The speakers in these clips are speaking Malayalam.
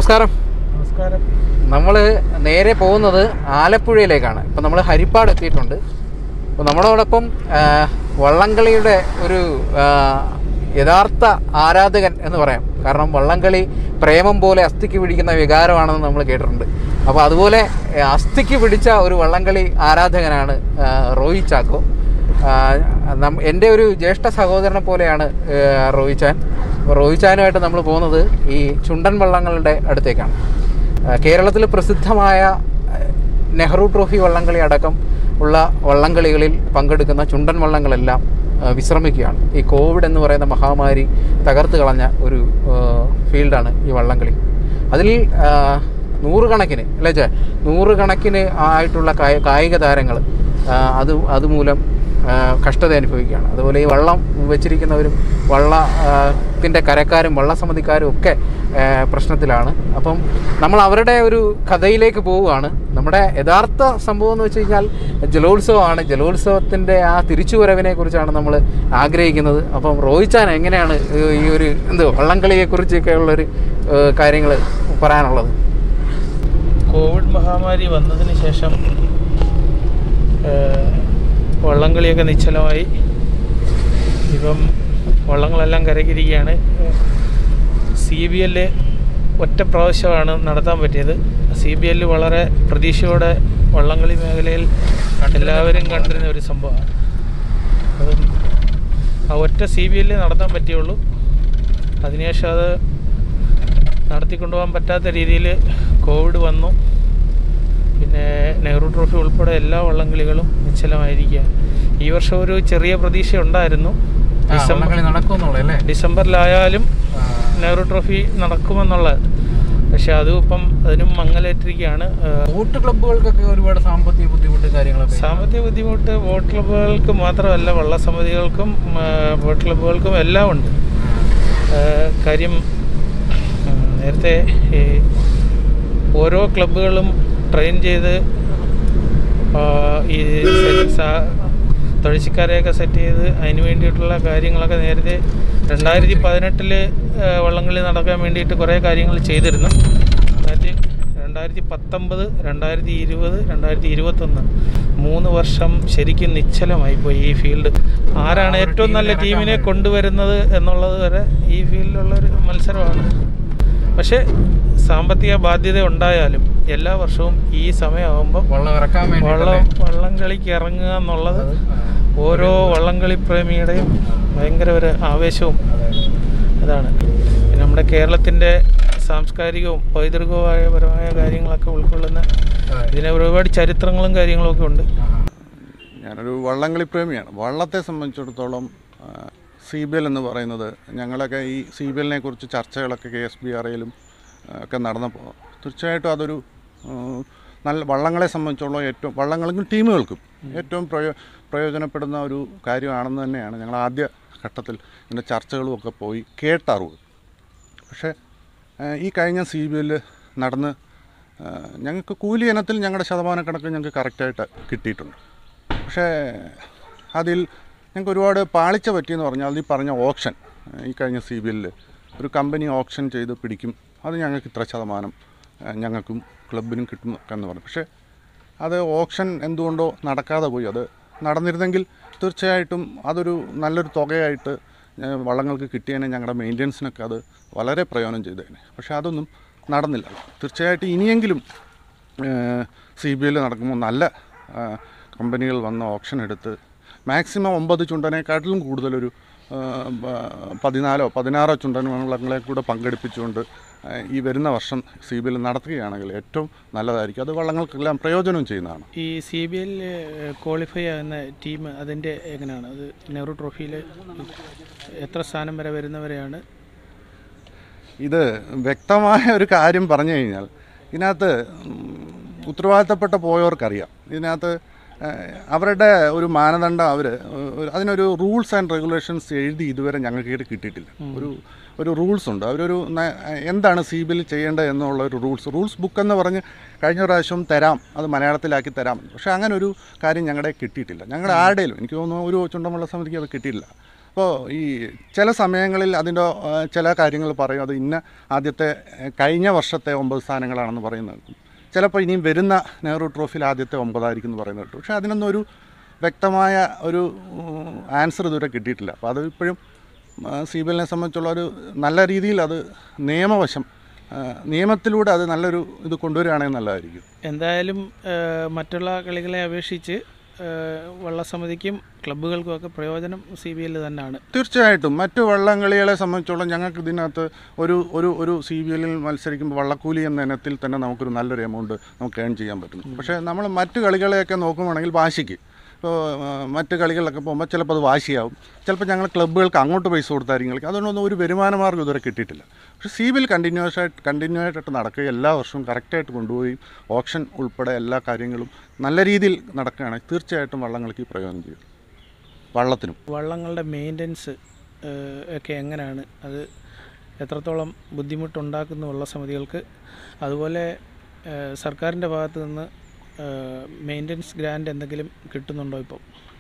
നമസ്കാരം നമസ്കാരം നമ്മൾ നേരെ പോകുന്നത് ആലപ്പുഴയിലേക്കാണ് ഇപ്പം നമ്മൾ ഹരിപ്പാട് എത്തിയിട്ടുണ്ട് അപ്പോൾ നമ്മളോടൊപ്പം ആ, വള്ളംകളിയുടെ ഒരു ആ, യഥാർത്ഥ ആരാധകൻ എന്ന് പറയാം കാരണം വള്ളംകളി പ്രേമം പോലെ അസ്ഥിക്ക് പിടിക്കുന്ന വികാരമാണെന്ന് നമ്മൾ കേട്ടിട്ടുണ്ട് അപ്പോൾ അതുപോലെ ആ, അസ്ഥിക്ക് പിടിച്ച ഒരു വള്ളംകളി ആരാധകനാണ് ആ, റോയി ചാക്കോ ആ, നം- എൻ്റെ ഒരു ജ്യേഷ്ഠ സഹോദരനെ പോലെയാണ് ആ, റോയിച്ചാൻ അപ്പോൾ റോയിച്ചാനുമായിട്ട് നമ്മൾ പോകുന്നത് ഈ ചുണ്ടൻ വള്ളങ്ങളുടെ അടുത്തേക്കാണ് ആ, കേരളത്തിൽ പ്രസിദ്ധമായ ആ, നെഹ്റു ട്രോഫി വള്ളംകളി അടക്കം ഉള്ള വള്ളംകളികളിൽ പങ്കെടുക്കുന്ന ചുണ്ടൻ വള്ളങ്ങളെല്ലാം ആ, വിശ്രമിക്കുകയാണ് ഈ കോവിഡ് എന്ന് പറയുന്ന മഹാമാരി തകർത്ത് കളഞ്ഞ ഒരു ആ, ഫീൽഡാണ് ഈ വള്ളംകളി അതിൽ ആ, നൂറുകണക്കിന് അല്ലേ ചേ നൂറുകണക്കിന് ആയിട്ടുള്ള കായി കായിക താരങ്ങൾ അത് അതുമൂലം ആ, കഷ്ടത അനുഭവിക്കുകയാണ് അതുപോലെ ഈ വള്ളം വെച്ചിരിക്കുന്നവരും വള്ളത്തിൻ്റെ കരക്കാരും വള്ളസമിതിക്കാരും ഒക്കെ ആ, പ്രശ്നത്തിലാണ് അപ്പം നമ്മൾ അവരുടെ ഒരു കഥയിലേക്ക് പോവുകയാണ് നമ്മുടെ യഥാർത്ഥ സംഭവം എന്ന് വെച്ച് കഴിഞ്ഞാൽ ജലോത്സവമാണ് ജലോത്സവത്തിൻ്റെ ആ തിരിച്ചുവരവിനെ കുറിച്ചാണ് നമ്മൾ ആഗ്രഹിക്കുന്നത് അപ്പം റോഹിച്ചാൻ എങ്ങനെയാണ് ഈ ഒരു എന്ത് വള്ളംകളിയെക്കുറിച്ചൊക്കെ ഉള്ളൊരു കാര്യങ്ങൾ പറയാനുള്ളത് കോവിഡ് മഹാമാരി വന്നതിന് ശേഷം ഏഹ്, വള്ളംകളിയൊക്കെ നിശ്ചലമായി ഇപ്പം വള്ളങ്ങളെല്ലാം കരകിരിക്കുകയാണ് സി ബി എല്ല് ഒറ്റ പ്രാവശ്യമാണ് നടത്താൻ പറ്റിയത് സി ബി എല്ല് വളരെ പ്രതീക്ഷയോടെ വള്ളംകളി മേഖലയിൽ എല്ലാവരും കണ്ടിരുന്ന ഒരു സംഭവമാണ് അതും ആ ഒറ്റ സി ബി എല്ല് നടത്താൻ പറ്റിയുള്ളൂ അതിനുശേഷം അത് നടത്തിക്കൊണ്ടുപോകാൻ പറ്റാത്ത രീതിയിൽ കോവിഡ് വന്നു പിന്നെ നെഹ്റു ട്രോഫി ഉൾപ്പെടെ എല്ലാ വള്ളംകളികളും നിശ്ചലമായിരിക്കുക ഈ വർഷം ഒരു ചെറിയ പ്രതീക്ഷ ഉണ്ടായിരുന്നു ഡിസംബർ വള്ളംകളി നടക്കുമെന്നുള്ളത് അല്ലേ ഡിസംബറിലായാലും നെഹ്റു ട്രോഫി നടക്കുമെന്നുള്ളത് പക്ഷെ അതും ഇപ്പം അതിനും മങ്ങലേറ്റിരിക്കുകയാണ് ഏഹ് ബോട്ട് ക്ലബ്ബുകൾക്കൊക്കെ ഒരുപാട് സാമ്പത്തിക ബുദ്ധിമുട്ട് കാര്യങ്ങളൊക്കെ സാമ്പത്തിക ബുദ്ധിമുട്ട് ബോട്ട് ക്ലബ്ബുകൾക്ക് മാത്രമല്ല വള്ളസമിതികൾക്കും ഏഹ് ബോട്ട് ക്ലബ്ബുകൾക്കും എല്ലാം ഉണ്ട് ഏഹ് കാര്യം ഉം, നേരത്തെ ഈ ഓരോ ക്ലബ്ബുകളും ട്രെയിൻ ചെയ്ത് ആ, ഈ സെ- സാ- തുഴച്ചിക്കാരെയൊക്കെ സെറ്റ് ചെയ്ത് അതിന് വേണ്ടിയിട്ടുള്ള കാര്യങ്ങളൊക്കെ നേരത്തെ രണ്ടായിരത്തി പതിനെട്ടിൽ വള്ളംകളി നടക്കാൻ വേണ്ടിയിട്ട് കുറേ കാര്യങ്ങൾ ചെയ്തിരുന്നു രണ്ടായിരത്തി രണ്ടായിരത്തി പത്തൊമ്പത് രണ്ടായിരത്തി ഇരുപത് രണ്ടായിരത്തി ഇരുപത്തൊന്ന് മൂന്ന് വർഷം ശരിക്കും നിശ്ചലമായി പോയി ഈ ഫീൽഡ് ആരാണ് ഏറ്റവും നല്ല ടീമിനെ കൊണ്ടുവരുന്നത് എന്നുള്ളത് വരെ ഈ ഫീൽഡിലുള്ളൊരു മത്സരമാണ് പക്ഷേ സാമ്പത്തിക ബാധ്യത ഉണ്ടായാലും എല്ലാ വർഷവും ഈ സമയമാകുമ്പോൾ വള്ളം ഇറക്കാൻ വള്ളം വള്ളംകളിക്ക് ഇറങ്ങുക എന്നുള്ളത് ഓരോ വള്ളംകളി പ്രേമിയുടെയും ഭയങ്കര ഒരു ആവേശവും അതാണ് പിന്നെ നമ്മുടെ കേരളത്തിൻ്റെ സാംസ്കാരികവും പൈതൃകവുമായ പരമായ കാര്യങ്ങളൊക്കെ ഉൾക്കൊള്ളുന്ന ഇതിന് ഒരുപാട് ചരിത്രങ്ങളും കാര്യങ്ങളും ഒക്കെ ഉണ്ട് ഞാനൊരു വള്ളംകളി പ്രേമിയാണ് വള്ളത്തെ സംബന്ധിച്ചിടത്തോളം സി ബി എൽ എന്ന് പറയുന്നത് ഞങ്ങളൊക്കെ ഈ സി ബി എല്ലിനെ കുറിച്ച് ചർച്ചകളൊക്കെ കെ എസ് ബി ആറയിലും ഒക്കെ നടന്നപ്പോൾ തീർച്ചയായിട്ടും അതൊരു ആ, നല്ല വള്ളങ്ങളെ സംബന്ധിച്ചോളം ഏറ്റവും വള്ളങ്ങൾക്കും ടീമുകൾക്കും ഏറ്റവും പ്രയോ പ്രയോജനപ്പെടുന്ന ഒരു കാര്യമാണെന്ന് തന്നെയാണ് ഞങ്ങൾ ആദ്യ ഘട്ടത്തിൽ ഇതിൻ്റെ ചർച്ചകളും ഒക്കെ പോയി കേട്ടറിവ് പക്ഷേ ആ, ഈ കഴിഞ്ഞ സി ബി എല്ലിൽ നടന്ന് ആ, ഞങ്ങൾക്ക് കൂലി ഇനത്തിൽ ഞങ്ങളുടെ ശതമാനക്കണക്ക് ഞങ്ങൾക്ക് കറക്റ്റായിട്ട് കിട്ടിയിട്ടുണ്ട് പക്ഷേ അതിൽ ഞങ്ങൾക്ക് ഒരുപാട് പാളിച്ച പറ്റിയെന്ന് പറഞ്ഞാൽ ഈ പറഞ്ഞ ഓപ്ഷൻ ഈ കഴിഞ്ഞ സി ബി എല്ലിൽ ഒരു കമ്പനി ഓപ്ഷൻ ചെയ്ത് പിടിക്കും അത് ഞങ്ങൾക്ക് ഇത്ര ശതമാനം ആ, ഞങ്ങൾക്കും ക്ലബിനും കിട്ടും ഒക്കെ എന്ന് പറഞ്ഞു പക്ഷേ അത് ഓപ്ഷൻ എന്തുകൊണ്ടോ നടക്കാതെ പോയി അത് നടന്നിരുന്നെങ്കിൽ തീർച്ചയായിട്ടും അതൊരു നല്ലൊരു തുകയായിട്ട് ആ, വള്ളങ്ങൾക്ക് കിട്ടിയതിനെ ഞങ്ങളുടെ മെയിൻ്റനൻസിനൊക്കെ അത് വളരെ പ്രയോജനം ചെയ്തേനെ പക്ഷേ അതൊന്നും നടന്നില്ല തീർച്ചയായിട്ടും ഇനിയെങ്കിലും സി ബി ഐയിൽ നടക്കുമ്പോൾ നല്ല ആ, കമ്പനികൾ വന്ന് ഓപ്ഷൻ എടുത്ത് മാക്സിമം ഒമ്പത് ചുണ്ടനേക്കാട്ടിലും കൂടുതലൊരു ആ, ബ- പതിനാലോ പതിനാറോ ചുണ്ടൻ വള്ളങ്ങളെ കൂടെ പങ്കെടുപ്പിച്ചുകൊണ്ട് ആ, ഈ വരുന്ന വർഷം സി ബി ഐയിൽ നടത്തുകയാണെങ്കിൽ ഏറ്റവും നല്ലതായിരിക്കും അത് വള്ളങ്ങൾക്കെല്ലാം പ്രയോജനം ചെയ്യുന്നതാണ് ഈ സി ബി എൽ ക്വാളിഫൈ ആകുന്ന ടീം അതിൻ്റെ എങ്ങനെയാണ് അത് നെഹ്റു ട്രോഫിയിൽ എത്ര സ്ഥാനം വരെ വരുന്നവരെയാണ് ഇത് വ്യക്തമായ ഒരു കാര്യം പറഞ്ഞു കഴിഞ്ഞാൽ ഇതിനകത്ത് ഉം, ഉത്തരവാദിത്തപ്പെട്ട പോയവർക്കറിയാം ഇതിനകത്ത് ഏഹ്, അവരുടെ ഒരു മാനദണ്ഡം അവർ അതിനൊരു റൂൾസ് ആൻഡ് റെഗുലേഷൻസ് എഴുതി ഇതുവരെ ഞങ്ങൾക്ക് കിട്ടിയിട്ടില്ല ഒരു ഒരു റൂൾസ് ഉണ്ട് അവരൊരു ന- എന്താണ് സി ബിൽ ചെയ്യേണ്ടത് എന്നുള്ള ഒരു റൂൾസ് റൂൾസ് ബുക്ക് എന്ന് പറഞ്ഞ് കഴിഞ്ഞ പ്രാവശ്യം തരാം അത് മലയാളത്തിലാക്കി തരാം പക്ഷേ അങ്ങനെ ഒരു കാര്യം ഞങ്ങളുടെ കിട്ടിയിട്ടില്ല ഞങ്ങളുടെ ആരുടെയും എനിക്ക് തോന്നുന്നു ഒരു ചുണ്ടമുള്ള സമിതിക്ക് അത് കിട്ടിയില്ല അപ്പോൾ ഈ ചില സമയങ്ങളിൽ അതിൻ്റെ ആ, ചില കാര്യങ്ങൾ പറയും അത് ഇന്ന ആദ്യത്തെ ഏ, കഴിഞ്ഞ വർഷത്തെ ഒമ്പത് സ്ഥാനങ്ങളാണെന്ന് പറയുന്നത് ചിലപ്പോൾ ഇനിയും വരുന്ന നെഹ്റു ട്രോഫിയിൽ ആദ്യത്തെ ഒമ്പതായിരിക്കും എന്ന് പറയുന്നത് കേട്ടു പക്ഷേ അതിനൊന്നും ഒരു വ്യക്തമായ ഒരു ആൻസർ ഇതുവരെ കിട്ടിയിട്ടില്ല അപ്പോൾ അത് ഇപ്പോഴും സി ബി എല്ലിനെ സംബന്ധിച്ചുള്ള ഒരു നല്ല രീതിയിൽ അത് നിയമവശം ആ, നിയമത്തിലൂടെ അത് നല്ലൊരു ഇത് കൊണ്ടുവരികയാണെങ്കിൽ നല്ലതായിരിക്കും എന്തായാലും ഏഹ്, മറ്റുള്ള കളികളെ അപേക്ഷിച്ച് ഏഹ്, വള്ളസമിതിക്കും ക്ലബ്ബുകൾക്കും ഒക്കെ പ്രയോജനം സി ബി എൽ തന്നെയാണ് തീർച്ചയായിട്ടും മറ്റ് വള്ളംകളികളെ സംബന്ധിച്ചോളം ഞങ്ങൾക്ക് ഇതിനകത്ത് ഒരു ഒരു ഒരു സി ബി എല്ലിൽ മത്സരിക്കുമ്പോൾ വള്ളക്കൂലി എന്ന ഇനത്തിൽ തന്നെ നമുക്കൊരു നല്ലൊരു എമൗണ്ട് നമുക്ക് ഏൺ ചെയ്യാൻ പറ്റും പക്ഷേ നമ്മൾ മറ്റ് കളികളെയൊക്കെ നോക്കുകയാണെങ്കിൽ വാശിക്ക് ഇപ്പോൾ മറ്റ് കളികളിലൊക്കെ പോകുമ്പോൾ ചിലപ്പോൾ അത് വാശിയാവും ചിലപ്പോൾ ഞങ്ങൾ ക്ലബ്ബുകൾക്ക് അങ്ങോട്ട് പൈസ കൊടുത്തായിരിക്കും കളിക്കുക അതുകൊണ്ടൊന്നും ഒരു വരുമാന മാർഗ്ഗം ഇതുവരെ കിട്ടിയിട്ടില്ല പക്ഷേ സി ബിൽ കണ്ടിന്യൂസ് ആയിട്ട് കണ്ടിന്യൂ ആയിട്ട് നടക്കുക എല്ലാ വർഷവും കറക്റ്റായിട്ട് കൊണ്ടുപോയി ഓപ്ഷൻ ഉൾപ്പെടെ എല്ലാ കാര്യങ്ങളും നല്ല രീതിയിൽ നടക്കുകയാണെങ്കിൽ തീർച്ചയായിട്ടും വള്ളങ്ങൾക്ക് പ്രയോജനം ചെയ്യും വള്ളത്തിനും വള്ളങ്ങളുടെ മെയിൻ്റനൻസ് ഒക്കെ എങ്ങനെയാണ് അത് എത്രത്തോളം ബുദ്ധിമുട്ടുണ്ടാക്കുന്നു വള്ളസമിതികൾക്ക് അതുപോലെ ഏഹ്, സർക്കാരിൻ്റെ ഭാഗത്ത് നിന്ന് മെയിൻ്റനൻസ് ഗ്രാൻഡ് എന്തെങ്കിലും കിട്ടുന്നുണ്ടോ ഇപ്പോൾ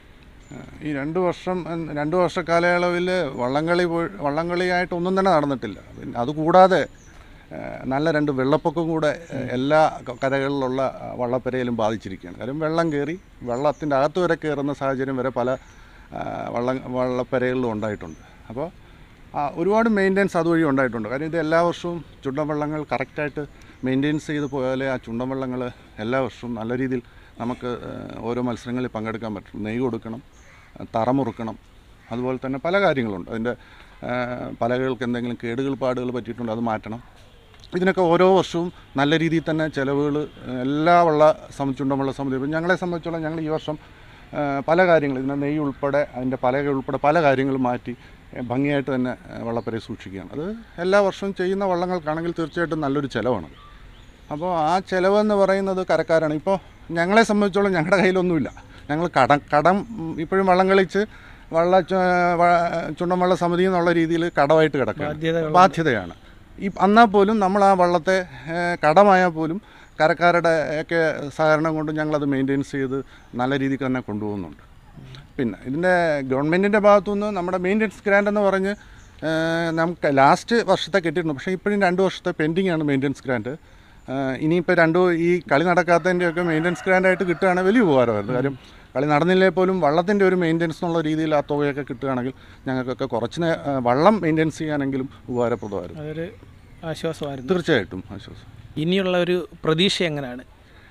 ഈ രണ്ട് വർഷം എന്ന് രണ്ട് വർഷ കാലയളവിൽ വള്ളംകളി പോയി വള്ളംകളിയായിട്ട് ഒന്നും തന്നെ നടന്നിട്ടില്ല പിന്നെ അതുകൂടാതെ ഏഹ്, നല്ല രണ്ട് വെള്ളപ്പൊക്കം കൂടെ ഏഹ്, എല്ലാ ക- കരകളിലുള്ള ആ, വള്ളപ്പെരയിലും ബാധിച്ചിരിക്കുകയാണ് കാര്യം വെള്ളം കയറി വെള്ളത്തിൻ്റെ അകത്ത് വരെ കയറുന്ന സാഹചര്യം വരെ പല ആ, വള്ളം വള്ളപ്പെരകളിലും ഉണ്ടായിട്ടുണ്ട് അപ്പോൾ ആ, ഒരുപാട് മെയിൻ്റെനൻസ് അതുവഴി ഉണ്ടായിട്ടുണ്ട് കാര്യം ഇത് എല്ലാ വർഷവും ചുണ്ടൻ വള്ളങ്ങൾ കറക്റ്റായിട്ട് മെയിൻ്റെനൻസ് ചെയ്ത് പോയാലേ ആ ചുണ്ടൻ വള്ളങ്ങൾ എല്ലാ വർഷവും നല്ല രീതിയിൽ നമുക്ക് ഏഹ്, ഓരോ മത്സരങ്ങളിൽ പങ്കെടുക്കാൻ പറ്റും നെയ്യ് കൊടുക്കണം ഏഹ്, തറ മുറുക്കണം അതുപോലെ തന്നെ പല കാര്യങ്ങളുണ്ട് അതിൻ്റെ ഏഹ്, പലകൾക്ക് എന്തെങ്കിലും കേടുകൾ പാടുകൾ പറ്റിയിട്ടുണ്ട് അത് മാറ്റണം ഇതിനൊക്കെ ഓരോ വർഷവും നല്ല രീതിയിൽ തന്നെ ചിലവുകൾ എല്ലാ വള്ള സമിതി ചുണ്ടൻ വള്ള സമിതി ഇപ്പം ഞങ്ങളെ സംബന്ധിച്ചോളം ഞങ്ങൾ ഈ വർഷം ഏഹ്, പല കാര്യങ്ങൾ ഇതിൻ്റെ നെയ്യ് ഉൾപ്പെടെ അതിൻ്റെ പലക ഉൾപ്പെടെ പല കാര്യങ്ങളും മാറ്റി ഏഹ്, ഭംഗിയായിട്ട് തന്നെ ഏഹ്, വള്ളപ്പരയെ സൂക്ഷിക്കുകയാണ് അത് എല്ലാ വർഷവും ചെയ്യുന്ന വള്ളങ്ങൾക്കാണെങ്കിൽ തീർച്ചയായിട്ടും നല്ലൊരു ചിലവാണത് അപ്പോൾ ആ ചിലവെന്ന് പറയുന്നത് കരക്കാരാണ് ഇപ്പോൾ ഞങ്ങളെ സംബന്ധിച്ചോളം ഞങ്ങളുടെ കയ്യിലൊന്നുമില്ല ഞങ്ങൾ കടം കടം ഉം, ഇപ്പോഴും വള്ളം കളിച്ച് വള്ള ചു- വ- ചുണ്ടൻ വള്ള സമിതി എന്നുള്ള രീതിയിൽ കടമായിട്ട് കിടക്കുക ബാധ്യതകൾ ബാധ്യതയാണ് ഈ എന്നാൽ പോലും നമ്മൾ ആ വള്ളത്തെ ഏഹ്, കടമായാൽ പോലും കരക്കാരുടെ ഒക്കെ സഹകരണം കൊണ്ട് ഞങ്ങളത് മെയിൻറ്റെയിൻസ് ചെയ്ത് നല്ല രീതിക്ക് തന്നെ കൊണ്ടുപോകുന്നുണ്ട് പിന്നെ ഇതിൻ്റെ ഗവൺമെൻറ്റിൻ്റെ ഭാഗത്തുനിന്ന് നമ്മുടെ മെയിൻ്റെനൻസ് ഗ്രാൻഡ് എന്ന് പറഞ്ഞ് ഏഹ്, നമുക്ക് ലാസ്റ്റ് വർഷത്തെ കിട്ടിയിട്ടുണ്ട് പക്ഷേ ഇപ്പോഴും രണ്ട് വർഷത്തെ പെൻഡിങ് ആണ് മെയിൻ്റെനൻസ് ഗ്രാൻഡ് ഇനിയിപ്പോൾ രണ്ടു ഈ കളി നടക്കാത്തതിൻ്റെയൊക്കെ മെയിൻ്റെനൻസ് ഗ്രാൻഡായിട്ട് കിട്ടുകയാണെങ്കിൽ വലിയ ഉപകാരമായിരുന്നു കാര്യം കളി നടന്നില്ലേ പോലും വള്ളത്തിൻ്റെ ഒരു മെയിൻ്റെനൻസ് എന്നുള്ള രീതിയിൽ ആ തുകയൊക്കെ കിട്ടുകയാണെങ്കിൽ ഞങ്ങൾക്കൊക്കെ കുറച്ച് നേ- ഏഹ്, വള്ളം മെയിൻ്റെനൻസ് ചെയ്യാനെങ്കിലും ഉപകാരപ്രദമായിരുന്നു അതൊരു ആശ്വാസമായിരുന്നു തീർച്ചയായിട്ടും ആശ്വാസം ഇനിയുള്ള ഒരു പ്രതീക്ഷ എങ്ങനെയാണ്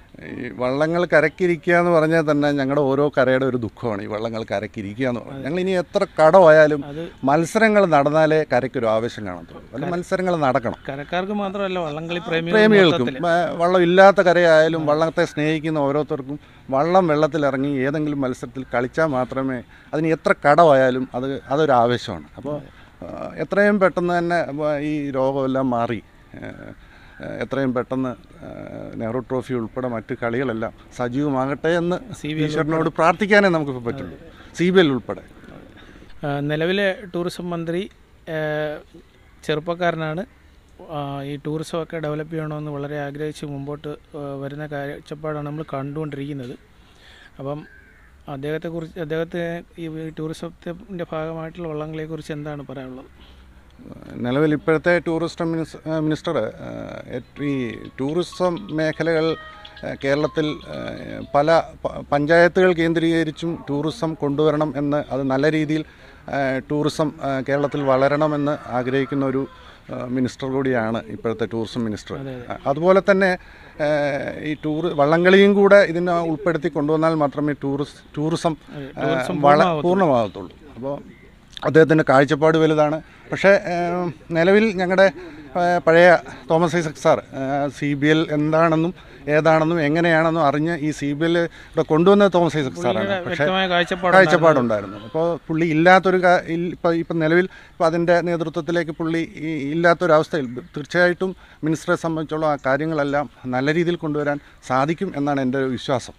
ഈ വള്ളങ്ങൾ കരക്കിരിക്കുക എന്ന് പറഞ്ഞാൽ തന്നെ ഞങ്ങളുടെ ഓരോ കരയുടെ ഒരു ദുഃഖമാണ് ഈ വള്ളങ്ങൾ കരക്കിരിക്കുക എന്ന് പറയുന്നത് ഞങ്ങൾ ഇനി എത്ര കടമായാലും അത് മത്സരങ്ങൾ നടന്നാലേ കരയ്ക്കൊരു ആവശ്യം കാണത്തുള്ളൂ അല്ല മത്സരങ്ങൾ നടക്കണം കരക്കാർക്ക് മാത്രമല്ല വള്ളംകളി പ്രേമികൾ പ്രേമികൾക്കും മൊത്തത്തില്. ഏ, വള്ളം ഇല്ലാത്ത കരയായാലും വള്ളത്തെ സ്നേഹിക്കുന്ന ഓരോരുത്തർക്കും വള്ളം വെള്ളത്തിലിറങ്ങി ഏതെങ്കിലും മത്സരത്തിൽ കളിച്ചാൽ മാത്രമേ അതിന് എത്ര കടമായാലും അത് അതൊരു ആവേശമാണ് അപ്പോൾ ആ, എത്രയും പെട്ടെന്ന് തന്നെ വ- ഈ രോഗമെല്ലാം മാറി ഏ, ഏ, എത്രയും പെട്ടെന്ന് ഏ, നെഹ്റു ട്രോഫി ഉൾപ്പെടെ മറ്റ് കളികളെല്ലാം സജീവമാകട്ടെ എന്ന് ഈശ്വരനോട് പ്രാർത്ഥിക്കാനേ നമുക്ക് പറ്റുള്ളൂ സി ബി എൽ ഉൾപ്പെടെ ആ, നിലവിലെ ടൂറിസം മന്ത്രി ആ, ചെറുപ്പക്കാരനാണ് ആ, ഈ ടൂറിസമൊക്കെ ഡെവലപ്പ് ചെയ്യണമെന്ന് വളരെ ആഗ്രഹിച്ച് മുമ്പോട്ട് ആ, വരുന്ന കാഴ്ചപ്പാടാണ് നമ്മൾ കണ്ടുകൊണ്ടിരിക്കുന്നത് അപ്പം അദ്ദേഹത്തെക്കുറിച്ച് അദ്ദേഹത്തെ ഈ ടൂറിസത്തിൻ്റെ ഭാഗമായിട്ടുള്ള വള്ളങ്ങളെക്കുറിച്ച് എന്താണ് പറയാനുള്ളത് നിലവിൽ ഇപ്പോഴത്തെ ടൂറിസ്റ്റ് മിനിസ് മിനിസ്റ്റർ ഈ ടൂറിസം മേഖലകൾ ഏഹ്, കേരളത്തിൽ ഏഹ്, പല പ- പഞ്ചായത്തുകൾ കേന്ദ്രീകരിച്ചും ടൂറിസം കൊണ്ടുവരണം എന്ന് അത് നല്ല രീതിയിൽ ഏഹ്, ടൂറിസം ഏഹ്, കേരളത്തിൽ വളരണമെന്ന് ആഗ്രഹിക്കുന്ന ഒരു ഏഹ്, മിനിസ്റ്റർ കൂടിയാണ് ഇപ്പോഴത്തെ ടൂറിസം മിനിസ്റ്റർ അതുപോലെ തന്നെ ഏഹ്, ഈ ടൂർ വള്ളംകളിയും കൂടെ ഇതിനെ ഉൾപ്പെടുത്തി കൊണ്ടുവന്നാൽ മാത്രമേ ടൂറിസ് ടൂറിസം ഏഹ്, വള പൂർണ്ണമാകത്തുള്ളൂ അപ്പോൾ അദ്ദേഹത്തിൻ്റെ കാഴ്ചപ്പാട് വലുതാണ് പക്ഷേ ഏഹ്, നിലവിൽ ഞങ്ങളുടെ ഏഹ്, പഴയ Thomas Isaac sir C B L എന്താണെന്നും ഏതാണെന്നും എങ്ങനെയാണെന്നും അറിഞ്ഞ് ഈ സി ബി എൽ ഇവിടെ കൊണ്ടുവന്നത് തോമസ് ഐസക് സാറാണ് പക്ഷേ വ്യക്തമായ കാഴ്ചപ്പാട് കാഴ്ചപ്പാടുണ്ടായിരുന്നു അപ്പോൾ പുള്ളി ഇല്ലാത്തൊരു കാ- ഇൽ- ഇപ്പം ഇപ്പം നിലവിൽ ഇപ്പം അതിൻ്റെ നേതൃത്വത്തിലേക്ക് പുള്ളി ഈ ഇല്ലാത്തൊരവസ്ഥയിൽ തീർച്ചയായിട്ടും മിനിസ്റ്ററെ സംബന്ധിച്ചോളം ആ കാര്യങ്ങളെല്ലാം നല്ല രീതിയിൽ കൊണ്ടുവരാൻ സാധിക്കും എന്നാണ് എൻ്റെ ഒരു വിശ്വാസം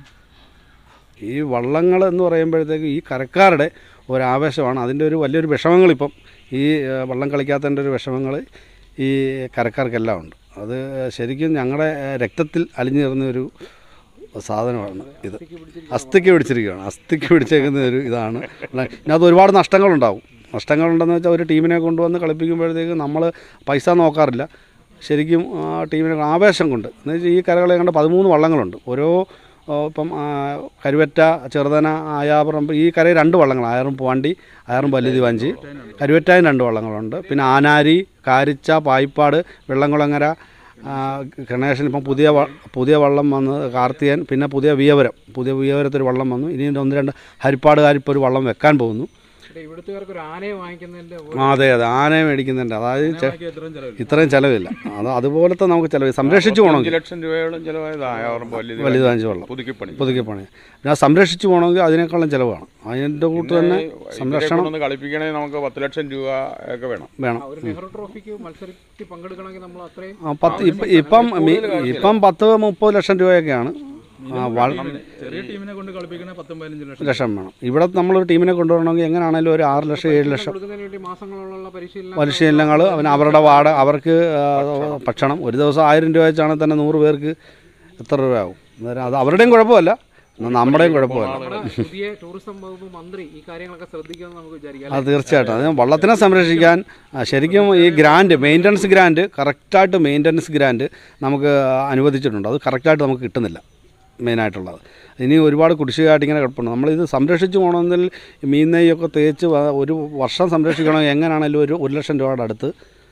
ഈ വള്ളങ്ങൾ എന്ന് പറയുമ്പോഴത്തേക്ക് ഈ കരക്കാരുടെ ഒരാവേശമാണ് അതിൻ്റെ ഒരു വലിയൊരു വിഷമങ്ങളിപ്പം ഈ ഏഹ്, വള്ളം കളിക്കാത്തതിൻ്റെ ഒരു വിഷമങ്ങൾ ഈ കരക്കാർക്കെല്ലാം ഉണ്ട് അത് ശരിക്കും ഞങ്ങളുടെ ഏഹ്, രക്തത്തിൽ അലിഞ്ഞു ചേർന്ന ഒരു സാധനമാണ് ഇത് അസ്ഥിക്ക് പിടിച്ചിരിക്കുകയാണ് അസ്ഥിക്ക് പിടിച്ചേക്കുന്ന ഒരു ഇതാണ് ഇതിനകത്ത് ഒരുപാട് നഷ്ടങ്ങളുണ്ടാവും നഷ്ടങ്ങളുണ്ടെന്ന് വെച്ചാൽ ഒരു ടീമിനെ കൊണ്ടുവന്ന് കളിപ്പിക്കുമ്പോഴത്തേക്ക് നമ്മൾ പൈസ നോക്കാറില്ല ശരിക്കും ആ ടീമിനെ ആവേശം കൊണ്ട് എന്ന് വെച്ചാൽ ഈ കരകളെ കണ്ട പതിമൂന്ന് വള്ളങ്ങളുണ്ട് ഓരോ ആ, ഇപ്പം ആ, കരുവറ്റ ചെറുതന ആയാപുറം ഈ കരയിൽ രണ്ട് വള്ളങ്ങൾ ആയാറും പൂവാണ്ടി ആയാറും പല്ലുതി വാഞ്ചി കരുവറ്റായും രണ്ട് വള്ളങ്ങളുണ്ട് പിന്നെ ആനാരി കാരിച്ച പായിപ്പാട് വെള്ളംകുളങ്ങര ആ, ഗണേശൻ ഇപ്പം പുതിയ വ- പുതിയ വള്ളം വന്ന് കാർത്തികൻ പിന്നെ പുതിയ വിയവരം പുതിയ വിയവരത്തൊരു വള്ളം വന്നു ഇനി ഒന്ന് രണ്ട് ഹരിപ്പാടുകാരിപ്പോൾ ഒരു വള്ളം വെക്കാൻ പോകുന്നു ഇവിടുത്തുകാർക്ക് ഒരു ആനയെ വാങ്ങിക്കുന്നതിന്റെ ആ, അതെ അതെ ആനയെ മേടിക്കുന്നുണ്ട് അതായത് ചെ- ഇത്രയും ചിലവില്ല അത് അതുപോലത്തെ നമുക്ക് ചിലവ് സംരക്ഷിച്ചു പോകണമെങ്കിൽ ലക്ഷം രൂപയോളം ചിലവായത് ആയാറും വലിയ വലുത് വാങ്ങിച്ച വെള്ളം പുതുക്കിപ്പണി പുതുക്കി പണി പിന്നെ അത് സംരക്ഷിച്ചു പോകണമെങ്കിൽ അതിനേക്കാളും ചിലവാണ് അതിൻ്റെ കൂട്ട് തന്നെ സംരക്ഷണം ഒന്ന് കളിപ്പിക്കണമെങ്കിൽ നമുക്ക് പത്ത് ലക്ഷം രൂപ ഒക്കെ വേണം വേണം ഒരു നെഹ്റു ട്രോഫിക്ക് മത്സരത്തിൽ പങ്കെടുക്കണമെങ്കിൽ നമ്മൾ അത്രയും ആ, പത്ത് ഇപ്പം ഇപ്പം മി- ഇപ്പം പത്ത് മുപ്പത് ലക്ഷം രൂപയൊക്കെയാണ് ആ, വൾ- ചെറിയ ടീമിനെ കൊണ്ട് കളിപ്പിക്കണേ പത്തും പതിനഞ്ച് ലക്ഷം ലക്ഷം വേണം ഇവിടെ നമ്മളൊരു ടീമിനെ കൊണ്ടുവരണമെങ്കിൽ എങ്ങനെയാണെങ്കിലും ഒരു ആറ് ലക്ഷം ഏഴ് ലക്ഷം കൊടുക്കുന്നതിന് വേണ്ടി മാസങ്ങളോളമുള്ള പരിശീലനം പരിശീലനങ്ങൾ അവന് അവരുടെ വാട അവർക്ക് ആ, ഭക്ഷണം ഒരു ദിവസം ആയിരം രൂപ വെച്ചാണെങ്കിൽ തന്നെ നൂറ് പേർക്ക് എത്ര രൂപയാവും അന്നേരം അത് അവരുടെയും കുഴപ്പമല്ല എന്നാൽ നമ്മുടെയും കുഴപ്പമല്ല നമ്മുടെ പുതിയ ടൂറിസം വകുപ്പ് മന്ത്രി ഈ കാര്യങ്ങളൊക്കെ ശ്രദ്ധിക്കുമെന്ന് നമുക്ക് വിചാരിക്കാം അത് തീർച്ചയായിട്ടും അത് വള്ളത്തിനെ സംരക്ഷിക്കാൻ ആ, ശരിക്കും ഈ ഗ്രാൻഡ് മെയിൻ്റനൻസ് ഗ്രാൻഡ് കറക്റ്റായിട്ട് മെയിൻ്റനൻസ് ഗ്രാൻഡ് നമുക്ക് അനുവദിച്ചിട്ടുണ്ട് അത് കറക്റ്റായിട്ട് നമുക്ക് കിട്ടുന്നില്ല മെയിനായിട്ടുള്ളത് ഇനി ഒരുപാട് കുടിശ്ശികയായിട്ട് ഇങ്ങനെ കിടപ്പുണ്ട് നമ്മളിത് സംരക്ഷിച്ച് പോകണമെങ്കിൽ മീൻ നെയ്യൊക്കെ തേച്ച് വ- ഒരു വർഷം സംരക്ഷിക്കണമെങ്കിൽ എങ്ങനെയാണെങ്കിലും ഒരു ഒരു ലക്ഷം രൂപയുടെ അടുത്ത്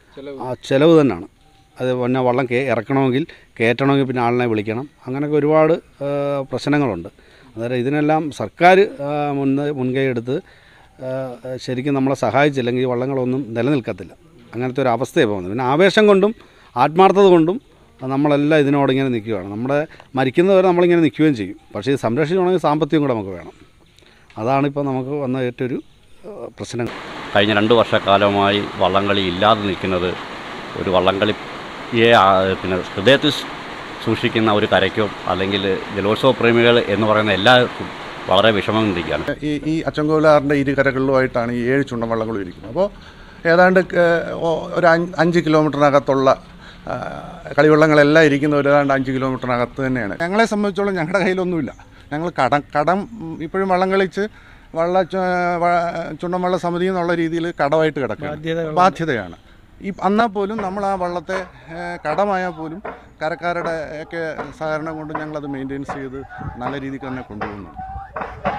ആ ചിലവ് തന്നെയാണ് അത് പിന്നെ വള്ളം കേ ഇറക്കണമെങ്കിൽ കയറ്റണമെങ്കിൽ പിന്നെ ആളിനെ വിളിക്കണം അങ്ങനെയൊക്കെ ഒരുപാട് ആ, പ്രശ്നങ്ങളുണ്ട് അന്നേരം ഇതിനെല്ലാം സർക്കാർ ആ, മുൻ മുൻകൈ എടുത്ത് ആ, ശരിക്കും നമ്മളെ സഹായിച്ചില്ലെങ്കിൽ ഈ വള്ളങ്ങളൊന്നും നിലനിൽക്കത്തില്ല അങ്ങനത്തെ ഒരു അവസ്ഥയാണ് പോകുന്നത് പിന്നെ ആവേശം കൊണ്ടും ആത്മാർത്ഥത കൊണ്ടും നമ്മളെല്ലാം ഇതിനോട് ഇങ്ങനെ നിൽക്കുകയാണ് നമ്മുടെ മരിക്കുന്നവരെ നമ്മളിങ്ങനെ നിൽക്കുകയും ചെയ്യും പക്ഷേ ഇത് സംരക്ഷിക്കണമെങ്കിൽ സാമ്പത്തികം കൂടെ നമുക്ക് വേണം അതാണ് ഇപ്പോൾ നമുക്ക് വന്ന ഏറ്റവും ഒരു ആ, പ്രശ്നം കഴിഞ്ഞ രണ്ട് വർഷക്കാലമായി വള്ളംകളി ഇല്ലാതെ നിൽക്കുന്നത് ഒരു വള്ളംകളിയെ ആ, പിന്നെ ഹൃദയത്തിൽ സ് സൂക്ഷിക്കുന്ന ഒരു കരയ്ക്കോ അല്ലെങ്കിൽ ജലോത്സവ പ്രേമികൾ എന്ന് പറയുന്ന എല്ലാവർക്കും വളരെ വിഷമം ഇരിക്കുകയാണ് ഈ ഈ അച്ചൻകോലാറിൻ്റെ ഇരു കരകളിലുമായിട്ടാണ് ഈ ഏഴ് ചുണ്ടൻവള്ളങ്ങളും ഇരിക്കുന്നത് അപ്പോൾ ഏതാണ്ട് ക- ഓ- ഒരു അഞ്ച് അഞ്ച് കിലോമീറ്ററിനകത്തുള്ള ആ, കളിവള്ളങ്ങളെല്ലാം ഇരിക്കുന്ന ഒരു ഏതാണ്ട് അഞ്ച് കിലോമീറ്ററിനകത്ത് തന്നെയാണ് ഞങ്ങളെ സംബന്ധിച്ചോളം ഞങ്ങളുടെ കയ്യിലൊന്നുമില്ല ഞങ്ങൾ കടം കടം ഉം, ഇപ്പോഴും വള്ളം കളിച്ച് വള്ള ചു- വ- ചുണ്ടൻവള്ള സമിതി എന്നുള്ള രീതിയിൽ കടമായിട്ട് കിടക്കുകയാണ് ബാധ്യതകൾ. ബാധ്യതയാണ് ഈ എന്നാൽ പോലും നമ്മൾ ആ വള്ളത്തെ ഏഹ്, കടമായാൽ പോലും കരക്കാരുടെ ഒക്കെ സഹകരണം കൊണ്ട് ഞങ്ങളത് മെയിൻറ്റെയിൻസ് ചെയ്ത് നല്ല രീതിക്ക് തന്നെ കൊണ്ടുപോകുന്നുണ്ട്